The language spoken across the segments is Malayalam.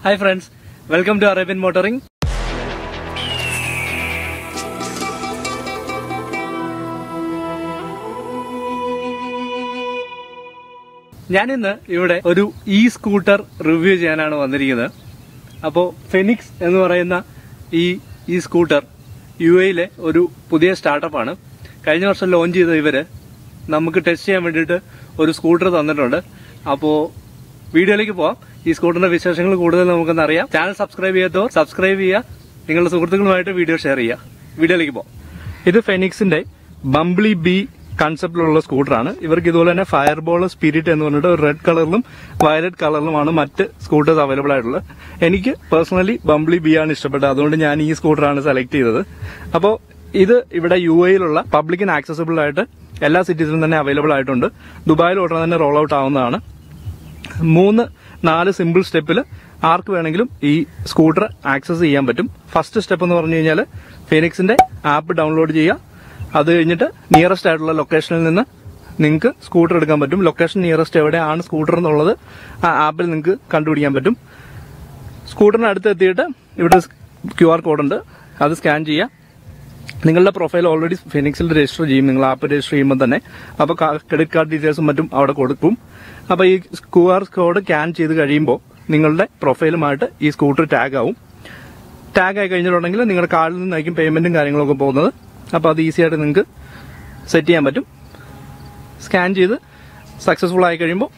hi friends welcome to Arabian motoring ഞാനിന്ന് ഇവിടെ ഒരു ഇ സ്കൂട്ടർ റിവ്യൂ ചെയ്യാനാണ് വന്നിരിക്കുന്നത് അപ്പോൾ ഫെനിക്സ് എന്ന് പറയുന്ന ഈ ഈ സ്കൂട്ടർ യു എയിലെ ഒരു പുതിയ സ്റ്റാർട്ടപ്പാണ് കഴിഞ്ഞ വർഷം ലോഞ്ച് ചെയ്ത ഇവര് നമുക്ക് ടെസ്റ്റ് ചെയ്യാൻ വേണ്ടിയിട്ട് ഒരു സ്കൂട്ടർ തന്നിട്ടുണ്ട് അപ്പോൾ വീഡിയോയിലേക്ക് പോവാം ഈ സ്കൂട്ടറിന്റെ വിശേഷങ്ങൾ കൂടുതൽ നമുക്കൊന്ന് അറിയാം ചാനൽ സബ്സ്ക്രൈബ് ചെയ്യാത്തവർ സബ്സ്ക്രൈബ് ചെയ്യുക നിങ്ങളുടെ സുഹൃത്തുക്കളുമായിട്ട് വീഡിയോ ഷെയർ ചെയ്യുക വീഡിയോയിലേക്ക് പോവാം ഇത് ഫെനിക്സിന്റെ ബംബ്ലി ബി കൺസെപ്റ്റിലുള്ള സ്കൂട്ടറാണ് ഇവർക്ക് ഇതുപോലെ തന്നെ ഫയർബോൾ സ്പിരിറ്റ് എന്ന് പറഞ്ഞിട്ട് ഒരു റെഡ് കളറിലും വയലറ്റ് കളറിലുമാണ് മറ്റ് സ്കൂട്ടേഴ്സ് അവൈലബിൾ ആയിട്ടുള്ളത് എനിക്ക് പേഴ്സണലി ബംബ്ലി ബി ആണ് ഇഷ്ടപ്പെട്ടത് അതുകൊണ്ട് ഞാൻ ഈ സ്കൂട്ടറാണ് സെലക്ട് ചെയ്തത് അപ്പോൾ ഇത് ഇവിടെ യു എയിലുള്ള പബ്ലിക്കിന് ആക്സസിബിൾ ആയിട്ട് എല്ലാ സിറ്റീസിലും തന്നെ അവൈലബിൾ ആയിട്ടുണ്ട് ദുബായിൽ ഉടനെ തന്നെ റോൾ ഔട്ട് ആവുന്നതാണ് മൂന്ന് നാല് സിമ്പിൾ സ്റ്റെപ്പിൽ ആർക്ക് വേണമെങ്കിലും ഈ സ്കൂട്ടർ ആക്സസ് ചെയ്യാൻ പറ്റും ഫസ്റ്റ് സ്റ്റെപ്പ് എന്ന് പറഞ്ഞു കഴിഞ്ഞാൽ ഫിനിക്സിന്റെ ആപ്പ് ഡൗൺലോഡ് ചെയ്യുക അത് കഴിഞ്ഞിട്ട് നിയറസ്റ്റ് ആയിട്ടുള്ള ലൊക്കേഷനിൽ നിന്ന് നിങ്ങൾക്ക് സ്കൂട്ടർ എടുക്കാൻ പറ്റും ലൊക്കേഷൻ നിയറസ്റ്റ് എവിടെയാണ് സ്കൂട്ടർ എന്നുള്ളത് ആ ആപ്പിൽ നിങ്ങൾക്ക് കണ്ടുപിടിക്കാൻ പറ്റും സ്കൂട്ടറിന് അടുത്ത് എത്തിയിട്ട് ഇവിടെ ക്യു ആർ കോഡ് ഉണ്ട് അത് സ്കാൻ ചെയ്യുക നിങ്ങളുടെ പ്രൊഫൈൽ ഓൾറെഡി ഫിനിക്സിൽ രജിസ്റ്റർ ചെയ്യും നിങ്ങൾ ആപ്പ് രജിസ്റ്റർ ചെയ്യുമ്പോൾ തന്നെ അപ്പോൾ ക്രെഡിറ്റ് കാർഡ് ഡീറ്റെയിൽസും മറ്റും അവിടെ കൊടുക്കും അപ്പോൾ ഈ ക്യു ആർ കോഡ് സ്കാൻ ചെയ്ത് കഴിയുമ്പോൾ നിങ്ങളുടെ പ്രൊഫൈലുമായിട്ട് ഈ സ്കൂട്ടർ ടാഗ് ആവും ടാഗ് ആയി കഴിഞ്ഞിട്ടുണ്ടെങ്കിൽ നിങ്ങളുടെ കാർഡിൽ നിന്നായിരിക്കും പേയ്മെന്റും കാര്യങ്ങളൊക്കെ പോകുന്നത് അപ്പോൾ അത് ഈസി ആയിട്ട് നിങ്ങൾക്ക് സെറ്റ് ചെയ്യാൻ പറ്റും സ്കാൻ ചെയ്ത് സക്സസ്ഫുൾ ആയി കഴിയുമ്പോൾ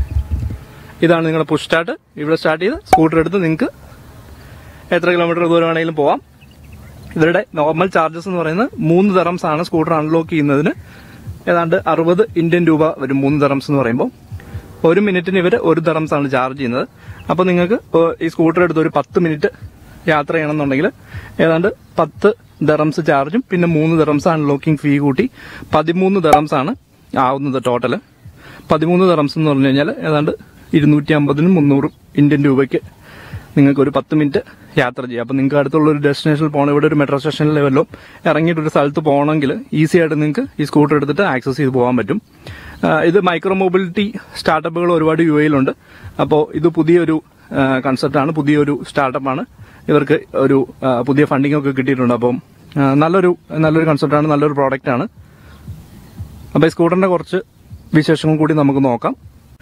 ഇതാണ് നിങ്ങളുടെ പുഷ് സ്റ്റാർട്ട് ഇവിടെ സ്റ്റാർട്ട് ചെയ്ത് സ്കൂട്ടർ എടുത്ത് നിങ്ങൾക്ക് എത്ര കിലോമീറ്റർ ദൂരം വേണമെങ്കിലും പോവാം ഇവരുടെ നോർമൽ ചാർജസ് എന്ന് പറയുന്നത് മൂന്ന് ദറംസ് ആണ് സ്കൂട്ടർ അൺലോക്ക് ചെയ്യുന്നതിന് ഏതാണ്ട് അറുപത് ഇന്ത്യൻ രൂപ വരും മൂന്ന് ദറംസ് എന്ന് പറയുമ്പോൾ ഒരു മിനിറ്റിന് ഇവർ ഒരു ദറംസ് ആണ് ചാർജ് ചെയ്യുന്നത് അപ്പോൾ നിങ്ങൾക്ക് ഈ സ്കൂട്ടർ എടുത്ത് ഒരു പത്ത് മിനിറ്റ് യാത്ര ചെയ്യണമെന്നുണ്ടെങ്കിൽ ഏതാണ്ട് പത്ത് ദറംസ് ചാർജും പിന്നെ മൂന്ന് ദറംസ് അൺലോക്കിംഗ് ഫീ കൂട്ടി പതിമൂന്ന് ദറംസ് ആണ് ആവുന്നത് ടോട്ടൽ പതിമൂന്ന് ദറംസ് എന്ന് പറഞ്ഞു കഴിഞ്ഞാൽ ഏതാണ്ട് ഇരുന്നൂറ്റി അമ്പതിനും മുന്നൂറും ഇന്ത്യൻ രൂപയ്ക്ക് നിങ്ങൾക്ക് ഒരു പത്ത് മിനിറ്റ് യാത്ര ചെയ്യാം അപ്പം നിങ്ങൾക്ക് അടുത്തുള്ള ഒരു ഡെസ്റ്റിനേഷനിൽ പോകണം ഇവിടെ ഒരു മെട്രോ സ്റ്റേഷനിൽ വല്ലോ ഇറങ്ങിയിട്ട് ഒരു സ്ഥലത്ത് പോകണമെങ്കിൽ ഈസി ആയിട്ട് നിങ്ങൾക്ക് ഈ സ്കൂട്ടർ എടുത്തിട്ട് ആക്സസ് ചെയ്ത് പോകാൻ പറ്റും ആ, ഇത് മൈക്രോ മൊബിലിറ്റി സ്റ്റാർട്ടപ്പുകൾ ഒരുപാട് യു എയിലുണ്ട് അപ്പോൾ ഇത് പുതിയൊരു കൺസെപ്റ്റാണ് പുതിയൊരു സ്റ്റാർട്ടപ്പാണ് ഇവർക്ക് ഒരു ആ, പുതിയ ഫണ്ടിംഗ് ഒക്കെ കിട്ടിയിട്ടുണ്ട് അപ്പം ആ, നല്ലൊരു നല്ലൊരു കൺസെപ്റ്റാണ് നല്ലൊരു പ്രോഡക്റ്റാണ് അപ്പോൾ ഈ സ്കൂട്ടറിന്റെ കുറച്ച് വിശേഷങ്ങൾ കൂടി നമുക്ക് നോക്കാം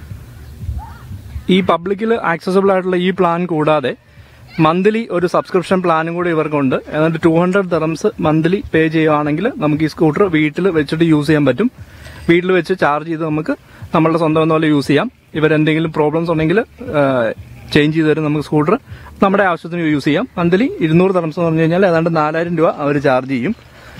ഈ പബ്ലിക്കിൽ ആക്സസിബിൾ ആയിട്ടുള്ള ഈ പ്ലാൻ കൂടാതെ മന്ത്ലി ഒരു സബ്സ്ക്രിപ്ഷൻ പ്ലാനും കൂടി ഇവർക്കുണ്ട് എന്നിട്ട് two hundred dirhams monthly pay ചെയ്യുകയാണെങ്കിൽ നമുക്ക് ഈ സ്കൂട്ടർ വീട്ടിൽ വെച്ചിട്ട് യൂസ് ചെയ്യാൻ പറ്റും വീട്ടിൽ വെച്ച് ചാർജ് ചെയ്ത് നമുക്ക് നമ്മളുടെ സ്വന്തം എന്ന പോലെ യൂസ് ചെയ്യാം ഇവരെന്തെങ്കിലും പ്രോബ്ലംസ് ഉണ്ടെങ്കിൽ ചേഞ്ച് ചെയ്ത് തരും നമുക്ക് സ്കൂട്ടർ നമ്മുടെ ആവശ്യത്തിന് യൂസ് ചെയ്യാം മന്ത്ലി ഇരുന്നൂറ് ദറംസ് എന്ന് പറഞ്ഞു കഴിഞ്ഞാൽ ഏതാണ്ട് നാലായിരം രൂപ അവർ ചാർജ് ചെയ്യും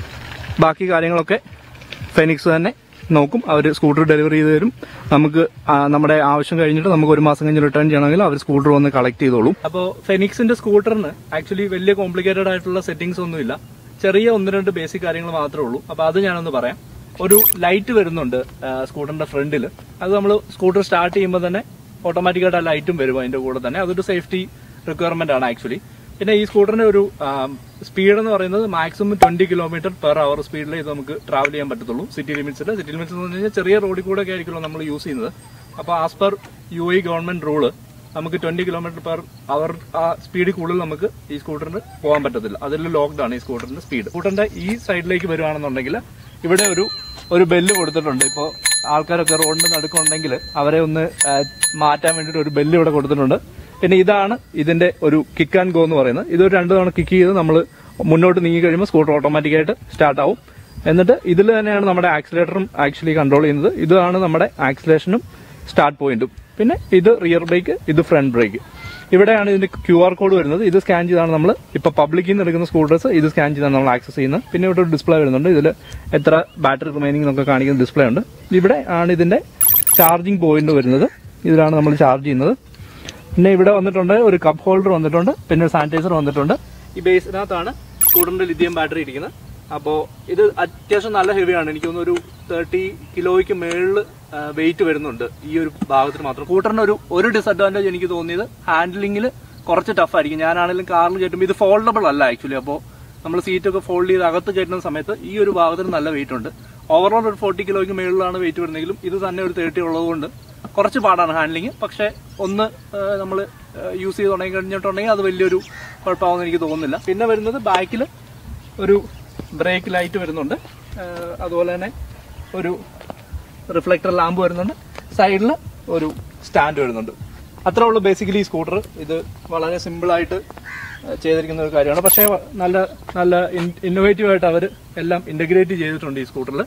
ബാക്കി കാര്യങ്ങളൊക്കെ ഫെനിക്സ് തന്നെ നോക്കും അവർ സ്കൂട്ടർ ഡെലിവറി ചെയ്ത് തരും നമുക്ക് ആ, നമ്മുടെ ആവശ്യം കഴിഞ്ഞിട്ട് നമുക്ക് ഒരു മാസം കഴിഞ്ഞ് റിട്ടേൺ ചെയ്യണമെങ്കിൽ അവർ സ്കൂട്ടർ വന്ന് കളക്ട് ചെയ്തോളും അപ്പോൾ ഫെനിക്സിന്റെ സ്കൂട്ടറിന് ആക്ച്വലി വലിയ കോംപ്ലിക്കേറ്റഡ് ആയിട്ടുള്ള സെറ്റിംഗ്സ് ഒന്നുമില്ല ചെറിയ ഒന്ന് രണ്ട് ബേസിക് കാര്യങ്ങൾ മാത്രമേ ഉള്ളൂ അപ്പോൾ അത് ഞാനൊന്ന് പറയാം ഒരു ലൈറ്റ് വരുന്നുണ്ട് ആ, സ്കൂട്ടറിന്റെ ഫ്രണ്ടിൽ അത് നമ്മൾ സ്കൂട്ടർ സ്റ്റാർട്ട് ചെയ്യുമ്പോൾ തന്നെ ഓട്ടോമാറ്റിക്കായിട്ട് ആ ലൈറ്റും വരും അതിന്റെ കൂടെ തന്നെ അതൊരു സേഫ്റ്റി റിക്വയർമെന്റ് ആണ് ആക്ച്വലി പിന്നെ ഈ സ്കൂട്ടറിന്റെ ഒരു സ്പീഡ് എന്ന് പറയുന്നത് maximum twenty kilometre per hour സ്പീഡിൽ ഇത് നമുക്ക് ട്രാവൽ ചെയ്യാൻ പറ്റത്തുള്ളൂ സിറ്റി ലിമിറ്റ്സിൽ സിറ്റി ലിമിറ്റ്സ് എന്ന് പറഞ്ഞു കഴിഞ്ഞാൽ ചെറിയ റോഡിൽ കൂടെ ഒക്കെ ആയിരിക്കുമല്ലോ നമ്മൾ യൂസ് ചെയ്യുന്നത് അപ്പോൾ as per U A government rule നമുക്ക് ട്വന്റി കിലോമീറ്റർ പെർ അവർ ആ സ്പീഡിൽ കൂടുതൽ നമുക്ക് ഈ സ്കൂട്ടറിന് പോകാൻ പറ്റത്തില്ല അതിൽ ലോക്ക്ഡ് ആണ് ഈ സ്കൂട്ടറിന്റെ സ്പീഡ് സ്കൂട്ടറിന്റെ ഈ സൈഡിലേക്ക് വരുവാണെന്നുണ്ടെങ്കിൽ ഇവിടെ ഒരു ഒരു ബെല്ല് കൊടുത്തിട്ടുണ്ട് ഇപ്പോൾ ആൾക്കാരൊക്കെ റോഡിന്റെ നടുക്കുണ്ടെങ്കിൽ അവരെ ഒന്ന് ആ, മാറ്റാൻ വേണ്ടിയിട്ട് ഒരു ബെല്ല് ഇവിടെ കൊടുത്തിട്ടുണ്ട് പിന്നെ ഇതാണ് ഇതിന്റെ ഒരു കിക്ക് ആൻഡ് ഗോ എന്ന് പറയുന്നത് ഇതൊരു രണ്ട് തവണ കിക്ക് ചെയ്ത് നമ്മൾ മുന്നോട്ട് നീങ്ങി കഴിയുമ്പോൾ സ്കൂട്ടർ ഓട്ടോമാറ്റിക്കായിട്ട് സ്റ്റാർട്ട് ആവും എന്നിട്ട് ഇതിൽ തന്നെയാണ് നമ്മുടെ ആക്സിലേറ്ററും ആക്ച്വലി കൺട്രോൾ ചെയ്യുന്നത് ഇതാണ് നമ്മുടെ ആക്സിലേഷനും സ്റ്റാർട്ട് പോയിന്റും പിന്നെ ഇത് റിയർ ബ്രേക്ക് ഇത് ഫ്രണ്ട് ബ്രേക്ക് ഇവിടെയാണ് ഇതിന്റെ ക്യു ആർ കോഡ് വരുന്നത് ഇത് സ്കാൻ ചെയ്താണ് നമ്മൾ ഇപ്പൊ പബ്ലിക്കിൽ നിന്ന് എടുക്കുന്ന സ്കൂട്ടേഴ്സ് ഇത് സ്കാൻ ചെയ്താണ് നമ്മൾ ആക്സസ് ചെയ്യുന്നത് പിന്നെ ഇവിടെ ഒരു ഡിസ്പ്ലേ വരുന്നുണ്ട് ഇതിൽ എത്ര ബാറ്ററി റിമൈനിങ് എന്നൊക്കെ കാണിക്കുന്ന ഡിസ്പ്ലേ ഉണ്ട് ഇവിടെ ആണ് ഇതിന്റെ ചാർജിങ് പോയിന്റ് വരുന്നത് ഇതിലാണ് നമ്മൾ ചാർജ് ചെയ്യുന്നത് പിന്നെ ഇവിടെ വന്നിട്ടുണ്ട് ഒരു കപ്പ് ഹോൾഡർ വന്നിട്ടുണ്ട് പിന്നെ സാനിറ്റൈസർ വന്നിട്ടുണ്ട് ഈ ബേസിനകത്താണ് സ്കൂട്ടറിന്റെ ലിഥിയം ബാറ്ററി ഇരിക്കുന്നത് അപ്പോൾ ഇത് അത്യാവശ്യം നല്ല ഹെവിയാണ് എനിക്ക് തോന്നുന്നു ഒരു തേർട്ടി കിലോയ്ക്ക് മേളിൽ വെയിറ്റ് വരുന്നുണ്ട് ഈ ഒരു ഭാഗത്തിന് മാത്രം സ്കൂട്ടറിന് ഒരു ഒരു ഡിസഡ്വാൻറ്റേജ് എനിക്ക് തോന്നിയത് ഹാൻഡിലിംഗിൽ കുറച്ച് ടഫ് ആയിരിക്കും ഞാനാണെങ്കിലും കാറിൽ കയറ്റുമ്പോൾ ഇത് ഫോൾഡബിൾ അല്ല ആക്ച്വലി അപ്പോൾ നമ്മൾ സീറ്റൊക്കെ ഫോൾഡ് ചെയ്ത് അകത്ത് കയറ്റുന്ന സമയത്ത് ഈ ഒരു ഭാഗത്തിന് നല്ല വെയിറ്റ് ഉണ്ട് ഓവറോൾ ഒരു ഫോർട്ടി കിലോയ്ക്ക് മേളിലാണ് വെയിറ്റ് വരുന്നെങ്കിലും ഇത് തന്നെ ഒരു തേർട്ടി ഉള്ളതുകൊണ്ട് കുറച്ച് പാടാണ് ഹാൻഡ്ലിങ് പക്ഷെ ഒന്ന് നമ്മൾ യൂസ് ചെയ്ത് തുടങ്ങി കഴിഞ്ഞിട്ടുണ്ടെങ്കിൽ അത് വലിയൊരു കുഴപ്പമാവുമെന്ന് എനിക്ക് തോന്നുന്നില്ല പിന്നെ വരുന്നത് ബാക്കിൽ ഒരു ബ്രേക്ക് ലൈറ്റ് വരുന്നുണ്ട് ആ, അതുപോലെ തന്നെ ഒരു റിഫ്ലക്ടർ ലാമ്പ് വരുന്നുണ്ട് സൈഡിൽ ഒരു സ്റ്റാൻഡ് വരുന്നുണ്ട് അത്രേ ഉള്ളൂ ബേസിക്കലി ഈ സ്കൂട്ടർ ഇത് വളരെ സിമ്പിളായിട്ട് ചെയ്തിരിക്കുന്ന ഒരു കാര്യമാണ് പക്ഷേ നല്ല നല്ല ഇന്നോവേറ്റീവ് ആയിട്ട് അവർ എല്ലാം ഇന്റഗ്രേറ്റ് ചെയ്തിട്ടുണ്ട് ഈ സ്കൂട്ടറിൽ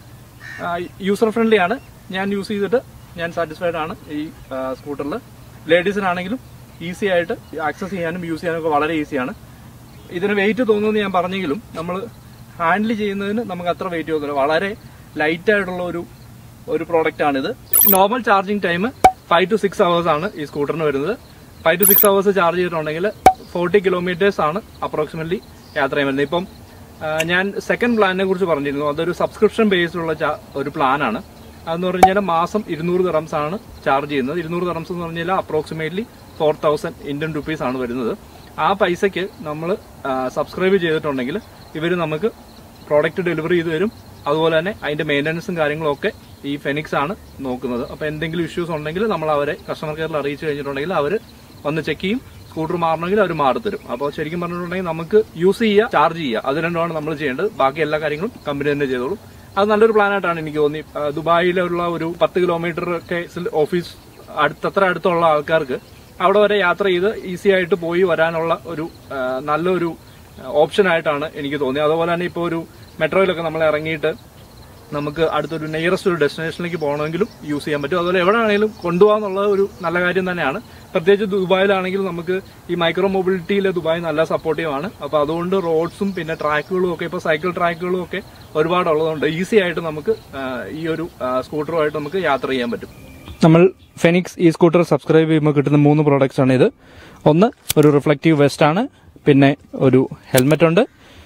യൂസർ ഫ്രണ്ട്ലി ആണ് ഞാൻ യൂസ് ചെയ്തിട്ട് ഞാൻ സാറ്റിസ്ഫൈഡ് ആണ് ഈ സ്കൂട്ടറിൽ ലേഡീസിനാണെങ്കിലും ഈസി ആയിട്ട് ആക്സസ് ചെയ്യാനും യൂസ് ചെയ്യാനും ഒക്കെ വളരെ ഈസിയാണ് ഇതിന് വെയിറ്റ് തോന്നുമെന്ന് ഞാൻ പറഞ്ഞെങ്കിലും നമ്മൾ ഹാൻഡിൽ ചെയ്യുന്നതിന് നമുക്ക് അത്ര വെയിറ്റ് തോന്നില്ല വളരെ ലൈറ്റ് ആയിട്ടുള്ള ഒരു ഒരു പ്രോഡക്റ്റ് ആണിത് normal charging time five to six hours ആണ് ഈ സ്കൂട്ടറിന് വരുന്നത് five to six hours charge ചെയ്തിട്ടുണ്ടെങ്കിൽ ഫോർട്ടി കിലോമീറ്റേഴ്സ് ആണ് അപ്രോക്സിമറ്റ്ലി യാത്ര ചെയ്യുന്നത് ഇപ്പം ആ, ഞാൻ സെക്കൻഡ് പ്ലാനിനെ കുറിച്ച് പറഞ്ഞിരുന്നു അതൊരു സബ്സ്ക്രിപ്ഷൻ ബേസ്ഡുള്ള ചാ- ഒരു പ്ലാനാണ് അതെന്ന് പറഞ്ഞു കഴിഞ്ഞാൽ മാസം ഇരുന്നൂറ് ദിറംസ് ആണ് ചാർജ് ചെയ്യുന്നത് ഇരുന്നൂറ് ദിറംസ് എന്ന് പറഞ്ഞു കഴിഞ്ഞാൽ approximately four thousand Indian rupees ആണ് വരുന്നത് ആ പൈസയ്ക്ക് നമ്മൾ സബ്സ്ക്രൈബ് ചെയ്തിട്ടുണ്ടെങ്കിൽ ഇവർ നമുക്ക് പ്രോഡക്റ്റ് ഡെലിവറി ചെയ്ത് തരും അതുപോലെ തന്നെ അതിന്റെ മെയിൻ്റനൻസും കാര്യങ്ങളും ഒക്കെ ഈ ഫെനിക്സ് ആണ് നോക്കുന്നത് അപ്പോൾ എന്തെങ്കിലും ഇഷ്യൂസ് ഉണ്ടെങ്കിൽ നമ്മൾ അവരെ കസ്റ്റമർ കെയറിൽ അറിയിച്ചു കഴിഞ്ഞിട്ടുണ്ടെങ്കിൽ അവർ വന്ന് ചെക്ക് ചെയ്യും സ്കൂട്ടർ മാറണമെങ്കിൽ അവർ മാറിത്തരും അപ്പോൾ ശരിക്കും പറഞ്ഞിട്ടുണ്ടെങ്കിൽ നമുക്ക് യൂസ് ചെയ്യുക ചാർജ് ചെയ്യുക അത് രണ്ടുമാണ് നമ്മൾ ചെയ്യേണ്ടത് ബാക്കി എല്ലാ കാര്യങ്ങളും കമ്പനി തന്നെ ചെയ്തോളും അത് നല്ലൊരു പ്ലാനായിട്ടാണ് എനിക്ക് തോന്നി ആ, ദുബായിലുള്ള ഒരു പത്ത് കിലോമീറ്റർ ഒക്കെ ഓഫീസ് അടുത്തത്ര അടുത്തുള്ള ആൾക്കാർക്ക് അവിടെ വരെ യാത്ര ചെയ്ത് ഈസി ആയിട്ട് പോയി വരാനുള്ള ഒരു ആ, നല്ലൊരു ഓപ്ഷൻ ആയിട്ടാണ് എനിക്ക് തോന്നിയത് അതുപോലെ തന്നെ ഇപ്പോൾ ഒരു മെട്രോയിലൊക്കെ നമ്മൾ ഇറങ്ങിയിട്ട് നമുക്ക് അടുത്തൊരു നിയറസ്റ്റ് ഒരു ഡെസ്റ്റിനേഷനിലേക്ക് പോകണമെങ്കിലും യൂസ് ചെയ്യാൻ പറ്റും അതുപോലെ എവിടെ ആണെങ്കിലും കൊണ്ടുപോകാന്നുള്ള ഒരു നല്ല കാര്യം തന്നെയാണ് പ്രത്യേകിച്ച് ദുബായിലാണെങ്കിൽ നമുക്ക് ഈ മൈക്രോ മൊബിലിറ്റിയിൽ ദുബായ് നല്ല സപ്പോർട്ടീവ് ആണ് അപ്പോൾ അതുകൊണ്ട് റോഡ്സും പിന്നെ ട്രാക്കുകളും ഒക്കെ ഇപ്പോൾ സൈക്കിൾ ട്രാക്കുകളും ഒക്കെ ഒരുപാട് ഉള്ളതുകൊണ്ട് ഈസി ആയിട്ട് നമുക്ക് ആ, ഈ ഒരു ആ, സ്കൂട്ടറുമായിട്ട് നമുക്ക് യാത്ര ചെയ്യാൻ പറ്റും നമ്മൾ ഫെനിക്സ് ഈ സ്കൂട്ടർ സബ്സ്ക്രൈബ് ചെയ്യുമ്പോൾ കിട്ടുന്ന മൂന്ന് പ്രോഡക്റ്റ്സ് ആണ് ഇത് ഒന്ന് ഒരു റിഫ്ലക്റ്റീവ് വെസ്റ്റ് ആണ് പിന്നെ ഒരു ഹെൽമെറ്റ് ഉണ്ട്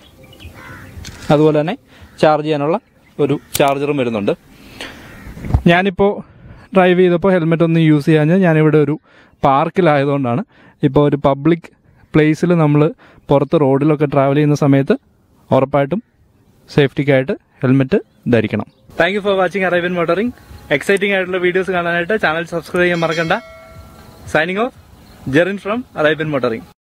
അതുപോലെ തന്നെ ചാർജ് ചെയ്യാനുള്ള ഒരു ചാർജറും വരുന്നുണ്ട് ഞാനിപ്പോൾ ഡ്രൈവ് ചെയ്തപ്പോൾ ഹെൽമെറ്റ് ഒന്നും യൂസ് ചെയ്യാഞ്ഞ് ഞാനിവിടെ ഒരു പാർക്കിലായതുകൊണ്ടാണ് ഇപ്പോൾ ഒരു പബ്ലിക് പ്ലേസിൽ നമ്മൾ പുറത്ത് റോഡിലൊക്കെ ട്രാവൽ ചെയ്യുന്ന സമയത്ത് ഉറപ്പായിട്ടും സേഫ്റ്റിക്കായിട്ട് ഹെൽമെറ്റ് ധരിക്കണം thank you for watching Arabian motoring exciting ആയിട്ടുള്ള വീഡിയോസ് കാണാനായിട്ട് ചാനൽ സബ്സ്ക്രൈബ് ചെയ്യാൻ മറക്കണ്ട signing off Jerin from Arabian motoring